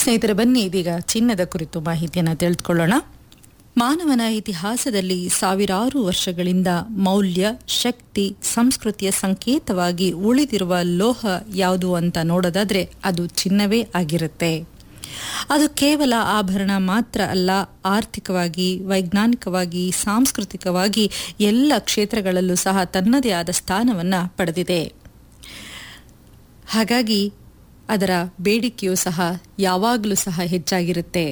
ಸ್ನೇಹಿತರೆ ಬನ್ನಿ ಇದೀಗ ಚಿನ್ನದ ಕುರಿತು ಮಾಹಿತಿಯನ್ನು ತಿಳಿದುಕೊಳ್ಳೋಣ ಮಾನವನ ಇತಿಹಾಸದಲ್ಲಿ ಸಾವಿರಾರು ವರ್ಷಗಳಿಂದ ಮೌಲ್ಯ ಶಕ್ತಿ ಸಂಸ್ಕೃತಿಯ ಸಂಕೇತವಾಗಿ ಉಳಿದಿರುವ ಲೋಹ ಯಾವುದು ಅಂತ ನೋಡೋದಾದ್ರೆ ಅದು ಚಿನ್ನವೇ ಆಗಿರುತ್ತೆ ಅದು ಕೇವಲ ಆಭರಣ ಮಾತ್ರ ಅಲ್ಲ ಆರ್ಥಿಕವಾಗಿ ವೈಜ್ಞಾನಿಕವಾಗಿ ಸಾಂಸ್ಕೃತಿಕವಾಗಿ ಎಲ್ಲ ಕ್ಷೇತ್ರಗಳಲ್ಲೂ ಸಹ ತನ್ನದೇ ಆದ ಸ್ಥಾನವನ್ನು ಪಡೆದಿದೆ ಹಾಗಾಗಿ ಅದರ ಬೇಡಿಕೆಯೂ ಸಹ ಯಾವಾಗಲೂ ಸಹ ಹೆಚ್ಚಾಗಿರುತ್ತೆ